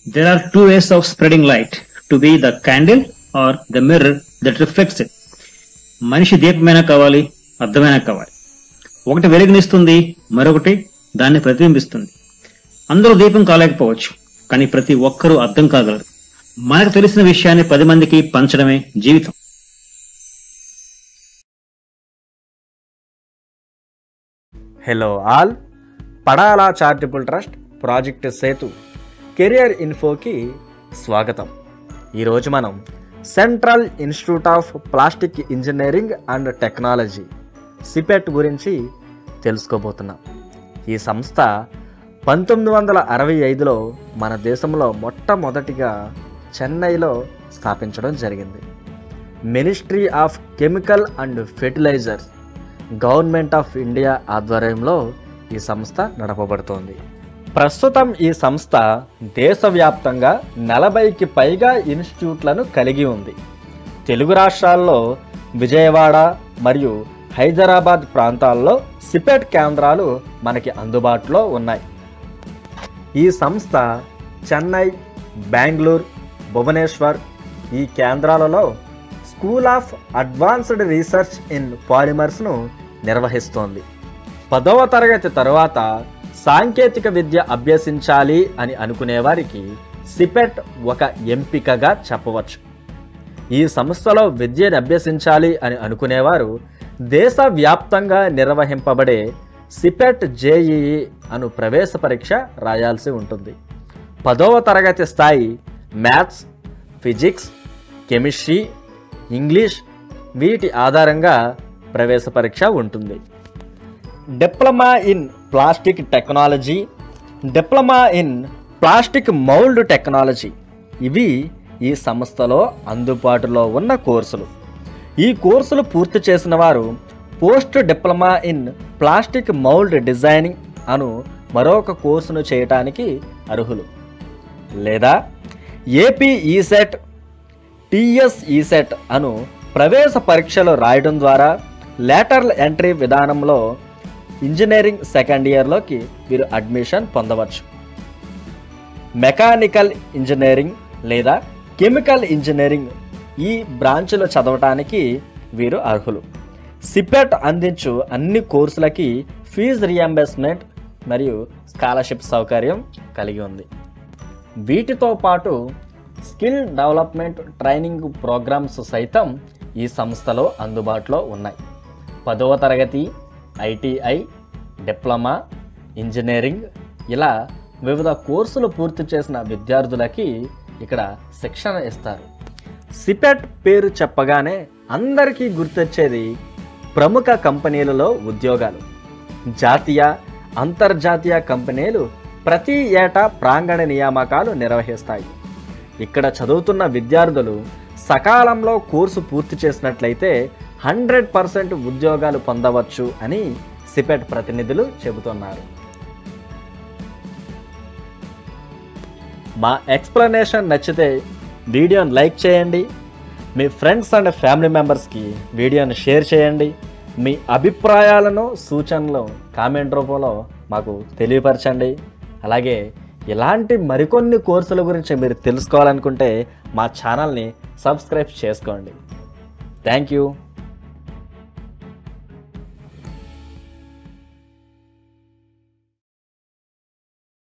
There are two ways of spreading light to be the candle or the mirror that reflects it. మనిషి దీపమైనా కావాలి అర్థమైనా కావాలి ఒకటి వెలుగునిస్తుంది మరొకటి దాన్ని ప్రతిబింబిస్తుంది అందరూ దీపం కాలేకపోవచ్చు కానీ ప్రతి ఒక్కరూ అర్థం కాగలరు మనకు తెలిసిన విషయాన్ని పది మందికి పంచడమే జీవితం hello all Padala charitable trust project Setu career ఇన్ఫోకి స్వాగతం ఈరోజు మనం central institute of plastic engineering and technology CIPET గురించి తెలుసుకోబోతున్నాం ఈ సంస్థ పంతొమ్మిది వందల అరవై ఐదులో మన దేశంలో మొట్టమొదటిగా చెన్నైలో స్థాపించడం జరిగింది ministry of chemical and fertilisers government of India ఆధ్వర్యంలో ఈ సంస్థ నడపబడుతోంది ప్రస్తుతం ఈ సంస్థ దేశవ్యాప్తంగా నలభైకి పైగా ఇన్స్టిట్యూట్లను కలిగి ఉంది తెలుగు రాష్ట్రాల్లో విజయవాడ మరియు హైదరాబాద్ ప్రాంతాల్లో సిపెట్ కేంద్రాలు మనకి అందుబాటులో ఉన్నాయి ఈ సంస్థ చెన్నై బెంగళూరు భువనేశ్వర్ ఈ కేంద్రాలలో school of advanced research in పాలిమర్స్ను నిర్వహిస్తోంది పదవ తరగతి తరువాత సాంకేతిక విద్య అభ్యసించాలి అని అనుకునే వారికి సిపెట్ ఒక ఎంపికగా చెప్పవచ్చు ఈ సంస్థలో విద్యను అభ్యసించాలి అని అనుకునేవారు దేశవ్యాప్తంగా నిర్వహింపబడే సిపెట్ జేఈఈ అను ప్రవేశ పరీక్ష రాయాల్సి ఉంటుంది పదవ తరగతి స్థాయి మ్యాథ్స్ ఫిజిక్స్ కెమిస్ట్రీ ఇంగ్లీష్ వీటి ఆధారంగా ప్రవేశ పరీక్ష ఉంటుంది diploma in plastic technology diploma in plastic mould technology ఇవి ఈ సంస్థలో అందుబాటులో ఉన్న కోర్సులు ఈ కోర్సులు పూర్తి చేసిన వారు post diploma in plastic mould designing అను మరొక కోర్సును చేయటానికి అర్హులు లేదా ఏపీ ఈసెట్ టిఎస్ ఈసెట్ అను ప్రవేశ పరీక్షలు రాయడం ద్వారా లేటరల్ ఎంట్రీ విధానంలో ఇంజనీరింగ్ సెకండ్ ఇయర్లోకి వీరు అడ్మిషన్ పొందవచ్చు మెకానికల్ ఇంజనీరింగ్ లేదా కెమికల్ ఇంజనీరింగ్ ఈ బ్రాంచ్లో చదవటానికి వీరు అర్హులు సిపెట్ అందించు అన్ని కోర్సులకి ఫీజు రియంబర్స్మెంట్ మరియు స్కాలర్షిప్ సౌకర్యం కలిగి ఉంది వీటితో పాటు స్కిల్ డెవలప్మెంట్ ట్రైనింగ్ ప్రోగ్రామ్స్ సైతం ఈ సంస్థలో అందుబాటులో ఉన్నాయి పదవ తరగతి ఐటీఐ డిప్లొమా ఇంజనీరింగ్ ఇలా వివిధ కోర్సులు పూర్తి చేసిన విద్యార్థులకి ఇక్కడ శిక్షణ ఇస్తారు సిపెట్ పేరు చెప్పగానే అందరికీ గుర్తొచ్చేది ప్రముఖ కంపెనీలలో ఉద్యోగాలు జాతీయ అంతర్జాతీయ కంపెనీలు ప్రతి ఏటా ప్రాంగణ నియామకాలు నిర్వహిస్తాయి ఇక్కడ చదువుతున్న విద్యార్థులు సకాలంలో కోర్సు పూర్తి చేసినట్లయితే హండ్రెడ్ పర్సెంట్ ఉద్యోగాలు పొందవచ్చు అని సిపెట్ ప్రతినిధులు చెబుతున్నారు మా ఎక్స్ప్లెనేషన్ నచ్చితే వీడియోని లైక్ చేయండి మీ ఫ్రెండ్స్ అండ్ ఫ్యామిలీ మెంబర్స్కి వీడియోని షేర్ చేయండి మీ అభిప్రాయాలను సూచనలు కామెంట్ రూపంలో మాకు తెలియపరచండి అలాగే ఇలాంటి మరికొన్ని కోర్సుల గురించి మీరు తెలుసుకోవాలనుకుంటే మా ఛానల్ని సబ్స్క్రైబ్ చేసుకోండి థ్యాంక్ యూ